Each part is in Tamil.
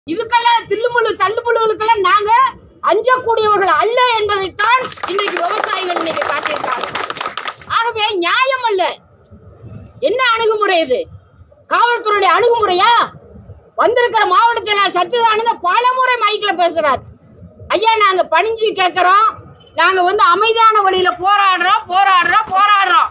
இதுக்கெல்லாம் தில்லுமுள்ளு தள்ளுமுள்ளுகளுக்கெல்லாம் நாங்க அஞ்சக்கூடியவர்கள் அல்ல என்பதைத்தான் இன்றைக்கு விவசாயிகள் இன்னைக்கு காட்டியிருக்காங்க ஆகவே நியாயம் அல்ல என்ன அணுகுமுறை இது காவல்துறையுடைய அணுகுமுறையா வந்திருக்கிற மாவட்ட செயலாளர் சச்சிதானந்த பல முறை மைக்ல பேசுறார் ஐயா நாங்க பணிஞ்சு கேட்கிறோம் நாங்க வந்து அமைதியான வழியில போராடுறோம் போராடுறோம் போராடுறோம்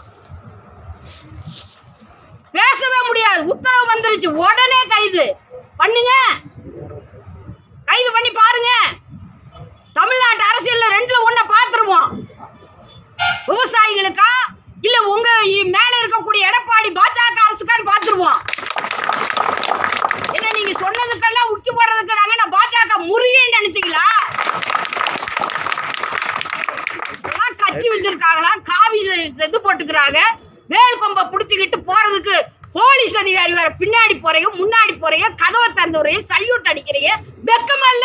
பேசவே முடியாது உத்தரவு வந்துருச்சு உடனே கைது பண்ணுங்க கைது பண்ணி பாருங்க தமிழ்நாட்டு அரசியல்ல ரெண்டுல ஒண்ண பாத்துருவோம் விவசாயிகளுக்கா இல்ல உங்க இ- மேல இருக்கக்கூடிய எடப்பாடி பாஜக அரசுக்கான்னு பாத்துருவோம் என்ன நீங்க சொன்னதுக்கெல்லாம் உக்கி போடுறதுக்கு நாங்க நான் பாஜக முறியன்னு நினைச்சீங்களா இதெல்லாம் கட்சி வச்சிருக்காங்களா காவி செ- செது போட்டுக்கிறாங்க வேல் கொம்ப புடிச்சுக்கிட்டு போறதுக்கு போலீஸ் அதிகாரி வேற பின்னாடி போறீங்க முன்னாடி போறீங்க கதவை திறந்து வரீங்க சல்யூட் அடிக்கிறீங்க வெக்கமா இல்ல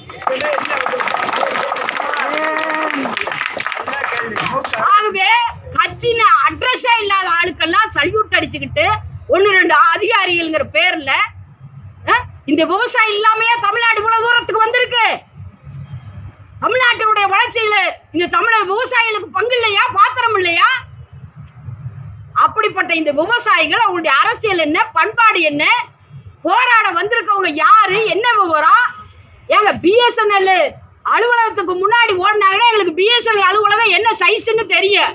ஆகவே கட்சின்னு அட்ரஸே இல்லாத ஆளுக்கெல்லாம் சல்யூட் அடிச்சுக்கிட்டு ஒன்னு ரெண்டு அதிகாரிகள்ங்கிற பேர்ல அஹ், இந்த விவசாயம் இல்லாமையே தமிழ்நாடு இவ்வளவு தூரத்துக்கு வந்திருக்கு தமிழ்நாட்டினுடைய வளர்ச்சியில இந்த தமிழக விவசாயிகளுக்கு பங்கு இல்லையா பாத்திரம் இல்லையா அப்படிப்பட்ட இந்த விவசாயிகள் அவங்களுடைய அரசியல் என்ன பண்பாடு என்ன போராட வந்திருக்கவங்க யாரு என்ன விவரம் ஏங்க பிஎஸ்என்எல் அலுவலகத்துக்கு முன்னாடி ஓடினாங்கன்னா எங்களுக்கு பிஎஸ்என்எல் அலுவலகம் என்ன சைஸ்ன்னு தெரியும்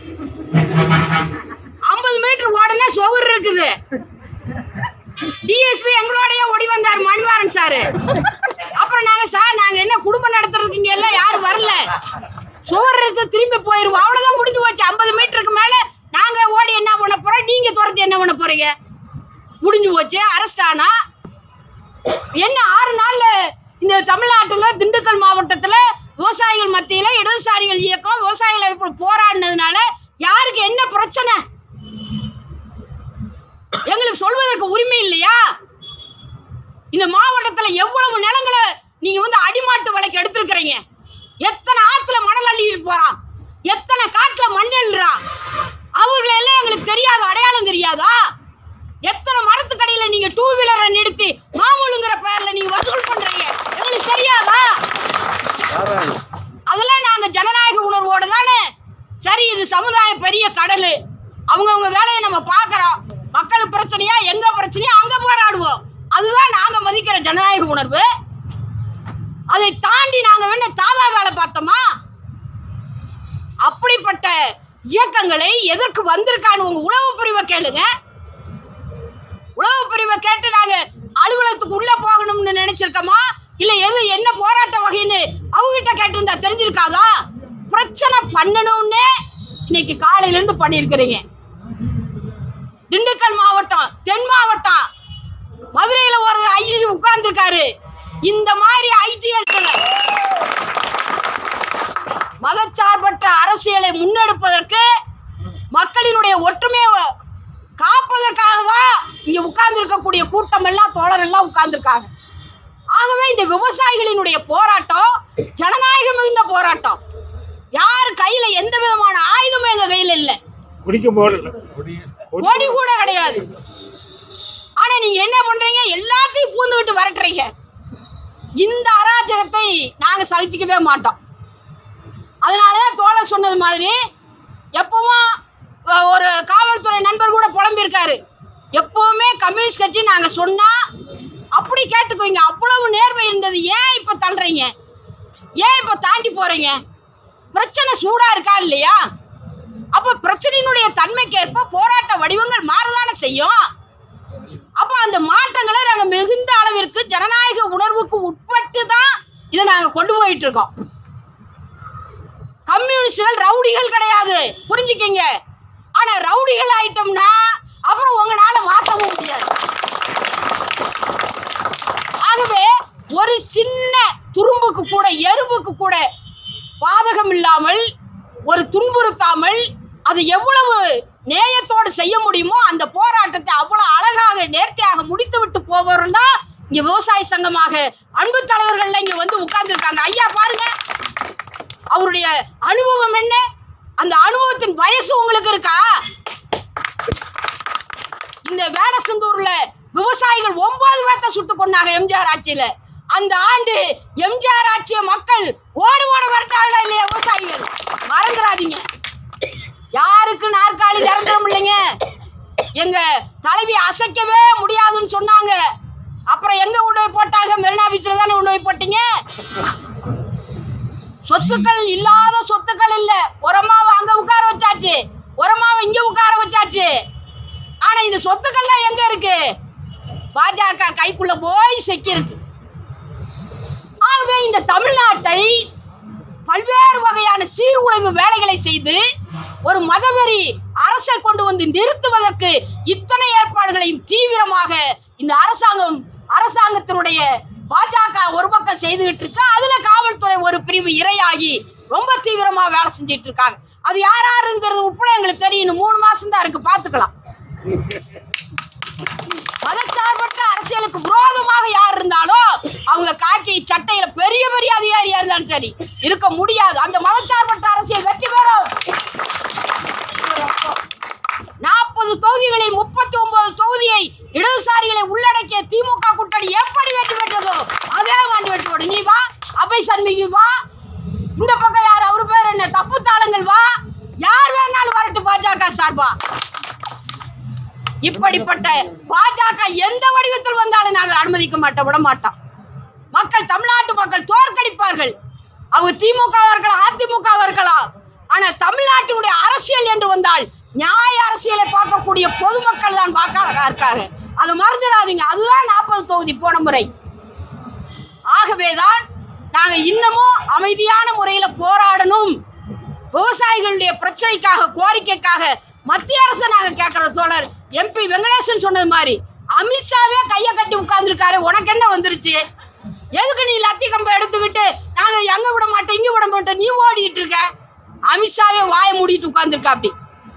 ஐம்பது மீட்டர் ஓடுனா சுவர் இருக்குது டிஎஸ்பி எங்களோடய ஓடி வந்தார் மணிவாரன் சார் அப்புறம் நாங்க சார் நாங்க என்ன குடும்பம் நடத்துறதுக்கு இங்க எல்லாம் யாரும் வரல சுவர் இருக்கு திரும்பி போயிருவோம் அவ்வளவுதான் முடிஞ்சு போச்சு ஐம்பது மீட்டருக்கு மேல நாங்க ஓடி என்ன பண்ண போறோம் நீங்க துரத்தி என்ன பண்ண போறீங்க முடிஞ்சு போச்சு அரெஸ்ட் ஆனா என்ன ஆறு நாள்ல இந்த தமிழ்நாட்டுல திண்டுக்கல் மாவட்டத்துல விவசாயிகள் மத்தியில இடதுசாரிகள் இயக்கம் விவசாயிகள் இப்ப போராடினதுனால யாருக்கு என்ன பிரச்சனை எங்களுக்கு சொல்வதற்கு உரிமை இல்லையா இந்த மாவட்டத்துல எவ்வளவு நிலங்களை நீங்க வந்து அடிமாட்டு விலைக்கு எடுத்திருக்கிறீங்க எத்தனை ஆத்துல மணல் அள்ளிட்டு போறான் எத்தனை காட்டுல மண் எழுறான் அவர்கள் எல்லாம் எங்களுக்கு தெரியாத அடையாளம் தெரியாதா எத்தனை மரத்துக்கடியில நீங்க டூ வீலரை நிறுத்தி மாமூலுங்கிற பெயர்ல நீங்க வசூல் பண்றீங்க எங்களுக்கு தெரியாதா அதெல்லாம் நாங்க ஜனநாயக உணர்வோட தானே சரி இது சமுதாய பெரிய கடல் அவங்கவுங்க வேலையை நம்ம பார்க்கறோம் மக்கள் பிரச்சனையா எங்க பிரச்சனையா அங்க போராடுவோம் அதுதான் நாங்க மதிக்கிற ஜனநாயக உணர்வு அதை தாண்டி நாங்க வேணா தாதா வேலை பார்த்தோமா அப்படிப்பட்ட இயக்கங்களை எதற்கு வந்திருக்கான்னு உங்க உளவு பிரிவை கேளுங்க உளவு பிரிவை கேட்டு நாங்க அலுவலகத்துக்கு உள்ள போகணும்னு நினைச்சிருக்கோமா இல்ல எது என்ன போராட்ட வகைன்னு அவங்ககிட்ட கேட்டிருந்தா தெரிஞ்சிருக்காதா பிரச்சனை பண்ணணும்னு இன்னைக்கு காலையில இருந்து பண்ணியிருக்கிறீங்க திண்டுக்கல் மாவட்டம் தென் மாவட்டம் மதுரையில ஒரு ஐஜி உட்கார்ந்துருக்காரு இந்த மாதிரி ஐஜிஎல்களை மதச்சார்பற்ற அரசியலை முன்னெடுப்பதற்கு மக்களினுடைய ஒற்றுமையை காப்பதற்காக தான் இங்க உட்கார்ந்து இருக்கக்கூடிய கூட்டம் எல்லாம் தோழர் எல்லாம் உட்கார்ந்துருக்காங்க ஆகவே இந்த விவசாயிகளினுடைய போராட்டம் ஜனநாயகம் மிகுந்த போராட்டம் யார் கையில எந்த விதமான ஆயுதமும் எங்க கையில இல்ல குடிக்க போடல கொடி கூட கிடையாது ஆனா நீங்க என்ன பண்றீங்க எல்லாத்தையும் பூந்துவிட்டு விரட்டுறீங்க இந்த அராஜகத்தை நாங்க சகிச்சுக்கவே மாட்டோம் அதனாலதான் தோழர் சொன்னது மாதிரி எப்பவும் அஹ், ஒரு காவல்துறை நண்பர் கூட புலம்பியிருக்காரு எப்பவுமே கம்யூனிஸ்ட் கட்சி நாங்க சொன்னா அப்படி கேட்டுக்குவீங்க அவ்வளவு நேர்மை இருந்தது ஏன் இப்ப தள்ளுறீங்க ஏன் இப்ப தாண்டி போறீங்க பிரச்சனை சூடா இருக்கா இல்லையா அப்ப பிரச்சனையினுடைய தன்மைக்கேற்ப போராட்ட வடிவங்கள் மாறதானே செய்யும் அப்ப அந்த மாற்றங்களை நாங்க மிகுந்த அளவிற்கு ஜனநாயக உணர்வுக்கு உட்பட்டு தான் இதை நாங்க கொண்டு போயிட்டு இருக்கோம் கம்யூனிஸ்டுகள் ரவுடிகள் கிடையாது புரிஞ்சுக்கங்க ஆனா ரவுடிகள் ஆயிட்டோம்னா அப்புறம் உங்களால மாற்றவும் முடியாது ஆகவே ஒரு சின்ன துரும்புக்கு கூட எறும்புக்கு கூட பாதகம் இல்லாமல் ஒரு துன்புறுத்தாமல் அது எவ்வளவு நேயத்தோடு செய்ய முடியுமோ அந்த போராட்டத்தை அவ்வளவு அழகாக நேர்த்தியாக முடித்து விட்டு போபவர்கள் தான் இங்க விவசாய சங்கமாக அன்பு தலைவர்கள் இங்க வந்து உட்கார்ந்துருக்காங்க ஐயா பாருங்க அவருடைய அனுபவம் என்ன அந்த அனுபவத்தின் வயசு உங்களுக்கு இருக்கா இந்த வேடசந்தூர்ல விவசாயிகள் ஒன்பது பேர்த்த சுட்டு கொண்டாங்க எம்ஜிஆர் ஆட்சியில அந்த ஆண்டு எம்ஜிஆர் ஆட்சிய மக்கள் ஓடு ஓட வரட்டாங்களா இல்லையா விவசாயிகள் மறந்துடாதீங்க யாருக்கு நாற்காலி நிரந்தரம் இல்லைங்க எங்க தலைவி அசைக்கவே முடியாதுன்னு சொன்னாங்க அப்புறம் எங்க கொண்டு போய் போட்டாங்க மெரினா பீச்சில் தானே கொண்டு போய் போட்டீங்க சொத்துக்கள் இல்லாத சொத்துக்கள் இல்ல உரமாவை அங்க உட்கார வச்சாச்சு உரமாவை இங்க உட்கார வச்சாச்சு ஆனா இந்த சொத்துக்கள்லாம் எங்க இருக்கு பாஜக கைக்குள்ள போய் செக்கி இருக்கு ஆகவே இந்த தமிழ்நாட்டை பல்வேறு வகையான சீர்குலைவு வேலைகளை செய்து ஒரு மதவெறி அரசை கொண்டு வந்து நிறுத்துவதற்கு இத்தனை ஏற்பாடுகளையும் தீவிரமாக இந்த அரசாங்கம் அரசாங்கத்தினுடைய பாஜக ஒரு பக்கம் செய்துகிட்டு இருக்கு அதுல காவல்துறை ஒரு பிரிவு இரையாகி ரொம்ப தீவிரமா வேலை செஞ்சிட்டு இருக்காங்க அது யார் யாருங்கிறது உட்பட எங்களுக்கு தெரியும் இன்னும் மூணு மாசம் தான் இருக்கு பாத்துக்கலாம் மதச்சார்பற்ற அரசியலுக்கு விரோதமாக யார் இருந்தாலும் அவங்க காக்கி சட்டையில பெரிய பெரிய அதிகாரியா இருந்தாலும் சரி இருக்க முடியாது அந்த மதச்சார்பற்ற அரசியல் வெற்றி பெறும் நாற்பது தொகுதிகளில் முப்பத்தி ஒன்பது தொகுதியை இடதுசாரிகளை உள்ளடக்கிய திமுக கூட்டணி எப்படி வெற்றி பெற்றதோ அதே மாதிரி வெற்றி பெறும் நீ வா அபய் சண்முகி வா இந்த பக்கம் யார் அவர் பேர் என்ன தப்பு தாளங்கள் வா யார் வேணாலும் வரட்டும் பாஜக சார்பா இப்படிப்பட்ட பாஜக எந்த வடிவத்தில் வந்தாலும் நாங்கள் அனுமதிக்க மாட்டோம் விட மாட்டோம் மக்கள் தமிழ்நாட்டு மக்கள் தோற்கடிப்பார்கள் அவங்க திமுக இருக்கலாம் அதிமுக இருக்கலாம் ஆனா தமிழ்நாட்டினுடைய அரசியல் என்று வந்தால் நியாய அரசியலை பார்க்கக்கூடிய பொதுமக்கள் தான் வாக்காளராக இருக்காங்க அதை மறந்துடாதீங்க அதுதான் நாற்பது தொகுதி போன முறை ஆகவேதான் நாங்க இன்னமும் அமைதியான முறையில போராடணும் விவசாயிகளுடைய பிரச்சனைக்காக கோரிக்கைக்காக மத்திய அரசை நாங்க கேட்கிற தோழர் எம்பி வெங்கடேசன் சொன்னது மாதிரி அமித்ஷாவே கைய கட்டி உட்கார்ந்துருக்காரு உனக்கு என்ன வந்துருச்சு எதுக்கு நீ லத்தி கம்பை எடுத்துக்கிட்டு நாங்க எங்க விட மாட்டோம் இங்க விட மாட்டோம் நீ ஓடிட்டு இருக்க அமித்ஷாவே வாயை மூடிட்டு உட்கார்ந்துருக்கா அப்படி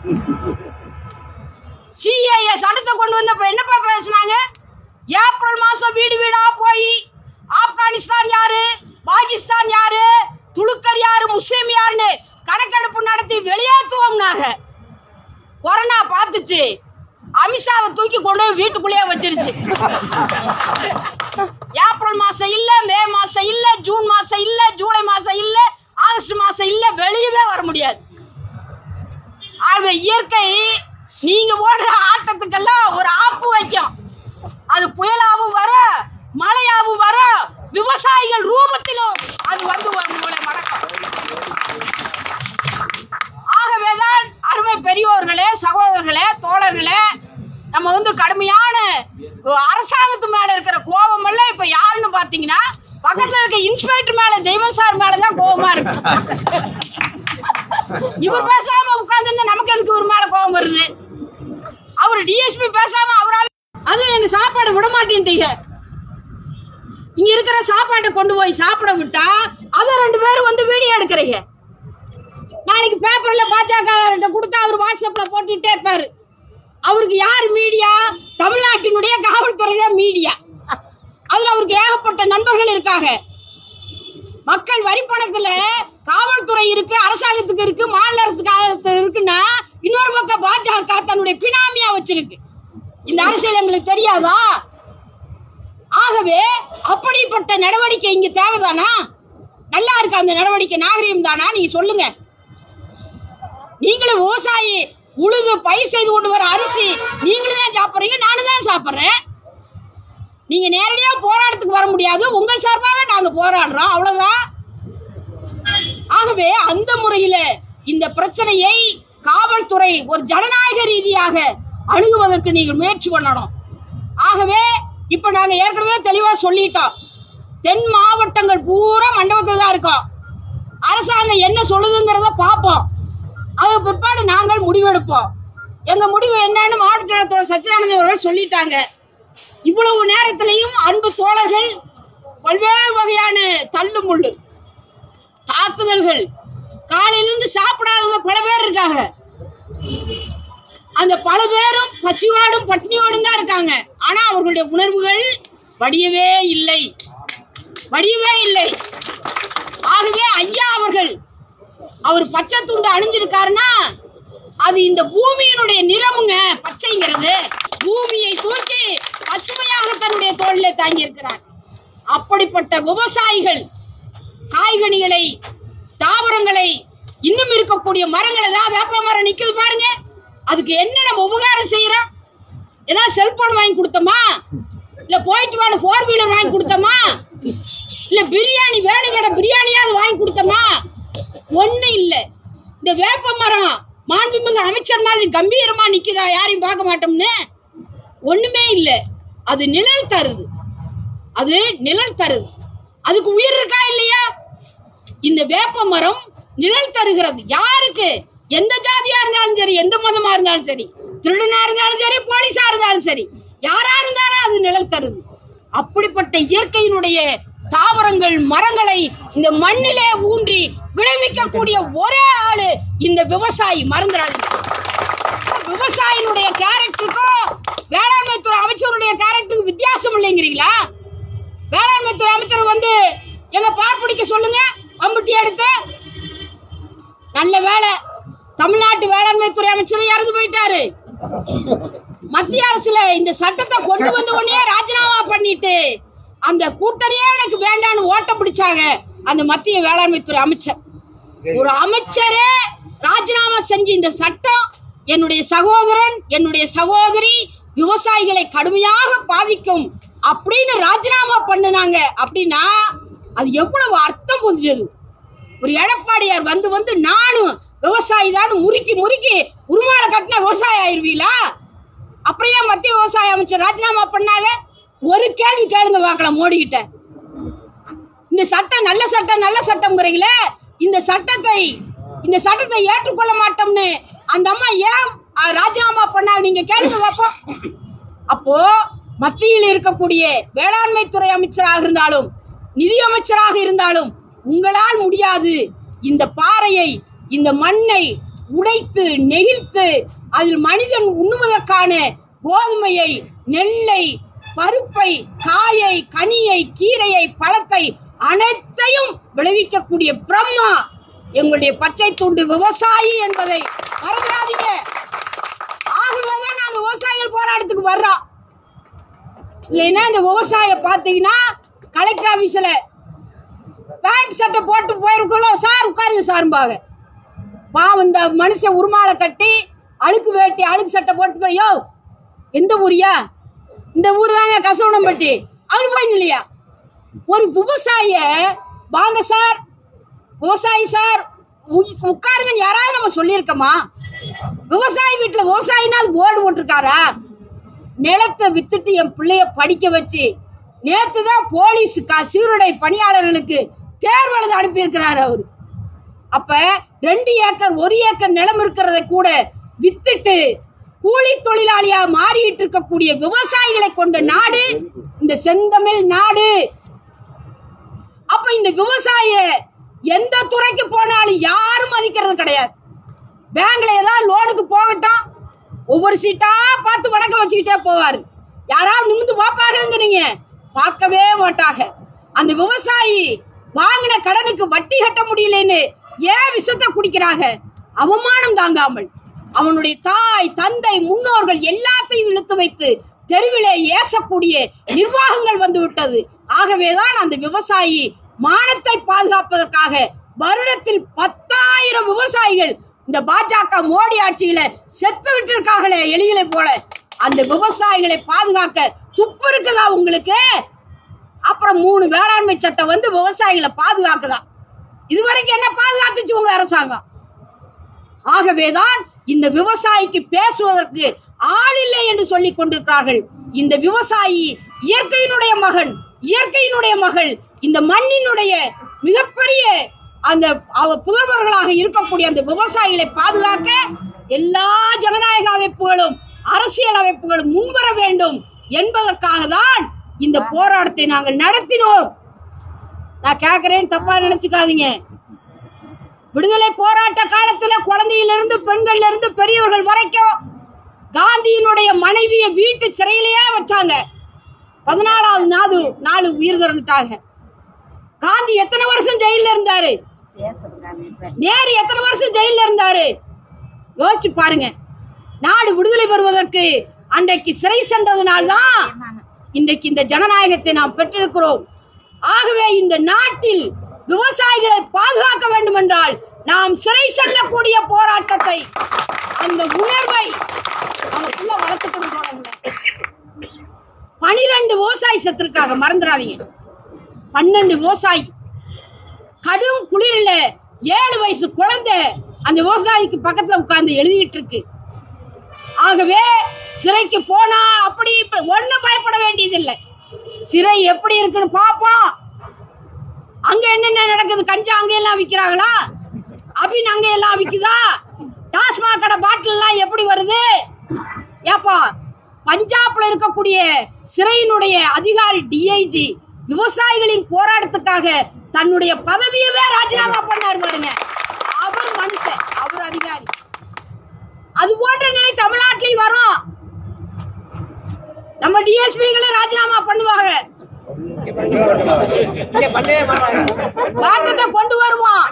சிஏஏ சட்டத்தை கொண்டு வந்தப்ப என்னப்பா பேசுனாங்க ஏப்ரல் மாசம் வீடு வீடா போய் ஆப்கானிஸ்தான் யாரு பாகிஸ்தான் யாரு துலுக்கர் யாரு முஸ்லீம் யாருன்னு கணக்கெடுப்பு நடத்தி வெளியேற்றுவோம்னாங்க கொரோனா பார்த்துச்சு அமித்ஷாவை தூக்கி கொண்டு போய் வீட்டுக்குள்ளேயே வச்சிருச்சு ஏப்ரல் மாசம் இல்ல மே மாசம் இல்ல ஜூன் மாசம் இல்ல ஜூலை மாசம் இல்ல ஆகஸ்ட் மாசம் இல்ல வெளியவே வர முடியாது ஆகவே இயற்கை நீங்க ஓடுற ஆட்டத்துக்கெல்லாம் ஒரு ஆப்பு வைக்கும் அது புயலாவும் வர மழையாவும் வர விவசாயிகள் ரூபத்திலும் அது வந்து வரும் உங்களை வணக்கம் ஆகவேதான் அருமை பெரியோர்களே சகோதரர்களே தோழர்களே நம்ம வந்து கடுமையான அரசாங்கத்து மேல இருக்கிற கோபம் எல்லாம் இப்ப யாருன்னு பாத்தீங்கன்னா பக்கத்துல இருக்க இன்ஸ்பெக்டர் மேல தெய்வம் சார் மேலதான் கோபமா இருக்கு இவர் பேசாம உட்கார்ந்து நமக்கு எதுக்கு இவர் மேல கோபம் வருது அவர் டிஎஸ்பி பேசாம அவரால அது எங்க சாப்பாடு விட மாட்டேன்ட்டீங்க இங்க இருக்கிற சாப்பாட்டை கொண்டு போய் சாப்பிட விட்டா அதை ரெண்டு பேரும் வந்து வீடியோ எடுக்கிறீங்க நாளைக்கு பேப்பர்ல பாஜக கொடுத்தா அவர் வாட்ஸ்அப்ல போட்டுட்டே இருப்பாரு அவருக்கு யார் மீடியா தமிழ்நாட்டினுடைய காவல்துறை தான் மீடியா அதுல அவருக்கு ஏகப்பட்ட நண்பர்கள் இருக்காங்க மக்கள் வரி பணத்துல காவல்துறை இருக்கு அரசாங்கத்துக்கு இருக்கு மாநில அரசுக்கு இருக்குன்னா இன்னொரு பக்கம் பாஜக தன்னுடைய பினாமியா வச்சிருக்கு இந்த அரசியல் எங்களுக்கு தெரியாதா ஆகவே அப்படிப்பட்ட நடவடிக்கை இங்க தேவைதானா நல்லா இருக்கு அந்த நடவடிக்கை நாகரீகம் தானா நீங்க சொல்லுங்க நீங்களும் விவசாயி உழுது பயிர் செய்து கொண்டு வர அரிசி நீங்களும் தான் சாப்பிட்றீங்க நானும் தான் சாப்பிட்றேன் நீங்க நேரடியா போராட்டத்துக்கு வர முடியாது உங்கள் சார்பாக நாங்க போராடுறோம் அவ்வளவுதான் ஆகவே அந்த முறையில இந்த பிரச்சனையை காவல்துறை ஒரு ஜனநாயக ரீதியாக அணுகுவதற்கு நீங்கள் முயற்சி பண்ணணும் ஆகவே இப்ப நாங்க ஏற்கனவே தெளிவா சொல்லிட்டோம் தென் மாவட்டங்கள் பூரா மண்டபத்தில் தான் இருக்கோம் அரசாங்கம் என்ன சொல்லுதுங்கிறத பார்ப்போம் அது பிற்பாடு நாங்கள் முடிவெடுப்போம் எங்க முடிவு என்னன்னு மாவட்ட செயலர் சச்சிதானந்த அவர்கள் சொல்லிட்டாங்க இவ்வளவு நேரத்திலையும் அன்பு தோழர்கள் பல்வேறு வகையான தள்ளு முள்ளு தாக்குதல்கள் காலையிலிருந்து சாப்பிடாதவங்க பல பேர் இருக்காங்க அந்த பல பேரும் பசியோடும் பட்டினியோடும் தான் இருக்காங்க ஆனா அவர்களுடைய உணர்வுகள் வடியவே இல்லை வடியவே இல்லை ஆகவே ஐயா அவர்கள் அவர் பச்சை துண்டு அணிஞ்சிருக்காருன்னா அது இந்த பூமியினுடைய நிறமுங்க பச்சைங்கிறது பூமியை தூக்கி பசுமையாக தன்னுடைய தோளிலே தாங்கி இருக்கிறார் அப்படிப்பட்ட விவசாயிகள் காய்கனிகளை தாவரங்களை இன்னும் இருக்கக்கூடிய மரங்களை தான் வேப்ப மரம் நிக்குது பாருங்க அதுக்கு என்ன நம்ம உபகாரம் செய்யறோம் ஏதாவது செல்போன் வாங்கி கொடுத்தோமா இல்ல போயிட்டு வாங்க ஃபோர் வீலர் வாங்கி கொடுத்தோமா இல்ல பிரியாணி வேலை கடை பிரியாணியாவது வாங்கி கொடுத்தோமா ஒண்ணும் இல்ல இந்த வேப்ப மரம் மாண்புமிகு அமைச்சர் மாதிரி கம்பீரமா நிக்குதா யாரையும் பார்க்க மாட்டோம்னு ஒண்ணுமே இல்ல அது நிழல் தருது அது நிழல் தருது அதுக்கு உயிர் இருக்கா இல்லையா இந்த வேப்ப மரம் நிழல் தருகிறது யாருக்கு எந்த ஜாதியா இருந்தாலும் சரி எந்த மதமா இருந்தாலும் சரி திருடனா இருந்தாலும் சரி போலீஸா இருந்தாலும் சரி யாரா இருந்தாலும் அது நிழல் தருது அப்படிப்பட்ட இயற்கையினுடைய தாவரங்கள் மரங்களை இந்த மண்ணிலே ஊன்றி விளைவிக்கக்கூடிய ஒரே ஆளு இந்த விவசாயி மறந்துடாதீங்க விவசாயினுடைய கேரக்டருக்கும் வேளாண்மை துறை அமைச்சருடைய கேரக்டருக்கு வித்தியாசம் இல்லைங்கிறீங்களா வேளாண்மை துறை அமைச்சர் வந்து எங்க பார் பிடிக்க சொல்லுங்க அம்புட்டி எடுத்து நல்ல வேலை தமிழ்நாட்டு வேளாண்மை துறை அமைச்சர் இறந்து போயிட்டாரு மத்திய அரசுல இந்த சட்டத்தை கொண்டு வந்த உடனே ராஜினாமா பண்ணிட்டு அந்த கூட்டணியே எனக்கு வேண்டான்னு ஓட்ட பிடிச்சாங்க அந்த மத்திய வேளாண்மை துறை அமைச்சர் ஒரு அமைச்சரே ராஜினாமா செஞ்ச இந்த சட்டம் என்னுடைய சகோதரன் என்னுடைய சகோதரி விவசாயிகளை கடுமையாக பாதிக்கும் அப்படின்னு ராஜினாமா பண்ணுனாங்க அப்படின்னா அது எவ்வளவு அர்த்தம் புரிஞ்சது ஒரு எடப்பாடியார் வந்து வந்து நானும் விவசாயி தான் முறுக்கி முறுக்கி உருமாலை கட்டினா விவசாயி ஆயிருவீங்களா அப்புறம் ஏன் மத்திய விவசாய அமைச்சர் ராஜினாமா பண்ணாங்க ஒரு கேள்வி கேளுங்க பார்க்கலாம் மோடி கிட்ட இந்த சட்டம் நல்ல சட்டம் நல்ல சட்டம்ங்கிறீங்களே இந்த சட்டத்தை இந்த சட்டத்தை ஏற்றுக்கொள்ள மாட்டோம்னு அந்த அம்மா ஏன் அஹ், ராஜினாமா பண்ணாங்க நீங்க கேளுங்க பார்ப்போம் அப்போ மத்தியில் இருக்கக்கூடிய வேளாண்மை துறை அமைச்சராக இருந்தாலும் நிதி அமைச்சராக இருந்தாலும் உங்களால் முடியாது இந்த பாறையை இந்த மண்ணை உடைத்து நெகிழ்த்து அதில் மனிதன் உண்ணுவதற்கான கோதுமையை நெல்லை பருப்பை காயை கனியை கீரையை பழத்தை அனைத்தையும் விளைவிக்கக்கூடிய பிரம்மா எங்களுடைய பச்சை துண்டு விவசாயி என்பதை மறந்துடாதீங்க ஆகவேதான் நாங்க விவசாயிகள் போராட்டத்துக்கு வர்றோம் இல்லைன்னா இந்த விவசாய பார்த்தீங்கன்னா கலெக்டர் ஆபீஸ்ல பேண்ட் சட்டை போட்டு போயிருக்கோம் சார் உட்காருங்க சார்பாக பாவம் இந்த மனுஷன் உருமாலை கட்டி அழுக்கு வேட்டி அழுக்கு சட்டை போட்டு போய் யோ எந்த ஊரியா இந்த ஊர் தாங்க கசவனம்பட்டி அவனு போய் இல்லையா ஒரு விவசாய வாங்க சார் விவசாயி சார் உ- உட்காருங்கன்னு யாராவது நம்ம சொல்லியிருக்கோமா விவசாயி வீட்டுல விவசாயினால் போர்டு போட்டிருக்காரா நிலத்தை வித்துட்டு என் பிள்ளைய படிக்க வச்சு நேத்து தான் போலீஸ் க- சீருடை பணியாளர்களுக்கு தேர்வு எழுத அனுப்பியிருக்கிறாரு அவரு அப்ப ரெண்டு ஏக்கர் ஒரு ஏக்கர் நிலம் இருக்கிறத கூட வித்துட்டு கூலி தொழிலாளியா மாறிட்டு இருக்கக்கூடிய விவசாயிகளை கொண்ட நாடு இந்த செந்தமிழ் நாடு அப்ப இந்த விவசாய எந்த துறைக்கு போனாலும் யாரும் மதிக்கிறது கிடையாது பேங்க்ல ஏதாவது லோனுக்கு போகட்டும் ஒவ்வொரு சீட்டா பார்த்து வணக்கம் வச்சுக்கிட்டே போவாரு யாராவது நிமிந்து பார்ப்பாங்கங்கிறீங்க பார்க்கவே மாட்டாங்க அந்த விவசாயி வாங்கின கடனுக்கு வட்டி கட்ட முடியலன்னு ஏன் விஷத்தை குடிக்கிறாங்க அவமானம் தாங்காமல் அவனுடைய தாய் தந்தை முன்னோர்கள் எல்லாத்தையும் இழுத்து வைத்து தெருவிலே ஏசக்கூடிய நிர்வாகங்கள் வந்து விட்டது ஆகவேதான் அந்த விவசாயி மானத்தை பாதுகாப்பதற்காக வருடத்தில் பத்தாயிரம் விவசாயிகள் இந்த பாஜக மோடி ஆட்சியில செத்து விட்டு இருக்காங்களே எலிகளை போல அந்த விவசாயிகளை பாதுகாக்க துப்பு இருக்குதா உங்களுக்கு அப்புறம் மூணு வேளாண்மை சட்டம் வந்து விவசாயிகளை பாதுகாக்குதா இதுவரைக்கும் என்ன பாதுகாத்துச்சு உங்க அரசாங்கம் ஆகவேதான் இந்த விவசாயிக்கு பேசுவதற்கு ஆள் இல்லை என்று சொல்லிக் கொண்டிருக்கிறார்கள் இந்த விவசாயி இயற்கையினுடைய மகன் இயற்கையினுடைய மகள் இந்த மண்ணினுடைய மிகப்பெரிய அந்த அவ புதல்வர்களாக இருக்கக்கூடிய அந்த விவசாயிகளை பாதுகாக்க எல்லா ஜனநாயக அமைப்புகளும் அரசியல் அமைப்புகளும் முன்வர வேண்டும் என்பதற்காக தான் இந்த போராட்டத்தை நாங்கள் நடத்தினோம் நான் கேட்கிறேன் தப்பா நினைச்சுக்காதீங்க விடுதலை போராட்ட காலத்துல குழந்தையிலிருந்து பெண்கள்ல இருந்து பெரியவர்கள் வரைக்கும் காந்தியினுடைய மனைவிய வீட்டு சிறையிலேயே வச்சாங்க பதினாலாவது நாது நாலு உயிர் திறந்துட்டாங்க காந்தி எத்தனை வருஷம் ஜெயில இருந்தாரு நேரு எத்தனை வருஷம் ஜெயில இருந்தாரு யோசிச்சு பாருங்க நாடு விடுதலை பெறுவதற்கு அன்றைக்கு சிறை சென்றதுனால்தான் இன்றைக்கு இந்த ஜனநாயகத்தை நாம் பெற்றிருக்கிறோம் ஆகவே இந்த நாட்டில் விவசாயிகளை பாதுகாக்க வேண்டும் என்றால் நாம் சிறை செல்லக்கூடிய போராட்டத்தை அந்த உணர்வை நமக்குள்ள வளர்த்துக்கணும் தோழர்களே. பனிரெண்டு விவசாயி செத்துருக்காங்க மறந்துடாதீங்க பன்னெண்டு விவசாயி கடும் குளிரில் ஏழு வயசு குழந்தை அந்த விவசாயிக்கு பக்கத்துல உட்கார்ந்து எழுதிட்டு இருக்கு ஆகவே சிறைக்கு போனா அப்படி இப்படி ஒண்ணும் பயப்பட வேண்டியதில்லை சிறை எப்படி இருக்குன்னு பார்ப்போம் அங்க என்னென்ன நடக்குது கஞ்சா அங்க எல்லாம் விக்கிறாங்களா அபின் அங்க எல்லாம் விக்குதா டாஸ்மாக் கடை பாட்டில் எல்லாம் எப்படி வருது ஏப்பா பஞ்சாப்ல இருக்கக்கூடிய சிறையினுடைய அதிகாரி டிஐஜி விவசாயிகளின் போராட்டத்துக்காக தன்னுடைய பதவியவே ராஜினாமா பண்ணாரு பாருங்க அவர் மனுஷன் அவர் அதிகாரி அது போன்ற நிலை தமிழ்நாட்டிலையும் வரும் நம்ம டிஎஸ்பிகளை ராஜினாமா பண்ணுவாங்க மாற்றத்தை கொண்டு வருவோம்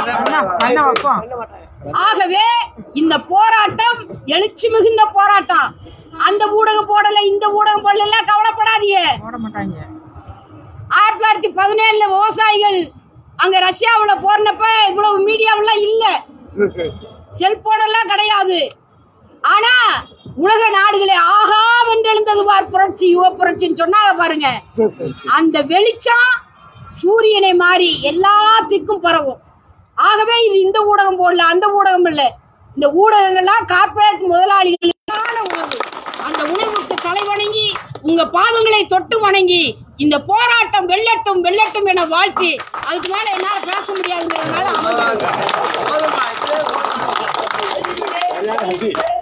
ஆகவே இந்த போராட்டம் எழுச்சி மிகுந்த போராட்டம் அந்த ஊடகம் போடல இந்த ஊடகம் போடல கவலைப்படாதீங்க ஆயிரத்தி தொள்ளாயிரத்தி பதினேழுல விவசாயிகள் அங்க ரஷ்யாவுல போறனப்ப இவ்வளவு மீடியாவெல்லாம் இல்ல செல்போன் எல்லாம் கிடையாது ஆனா உலக நாடுகளே ஆகா வென்றெழுந்தது பார் புரட்சி யுவ புரட்சின்னு சொன்னாங்க பாருங்க அந்த வெளிச்சம் சூரியனை மாறி எல்லாத்துக்கும் பரவும் ஆகவே இது இந்த ஊடகம் போடல அந்த ஊடகம் இல்ல இந்த ஊடகங்கள்லாம் கார்ப்பரேட் முதலாளிகளுக்கான உணவு அந்த உணவுக்கு தலை வணங்கி உங்க பாதங்களை தொட்டு வணங்கி இந்த போராட்டம் வெல்லட்டும் வெல்லட்டும் என வாழ்த்தி அதுக்கு மேல என்னால பேச முடியாதுங்கிறதுனால அமைதியா இருக்கேன்.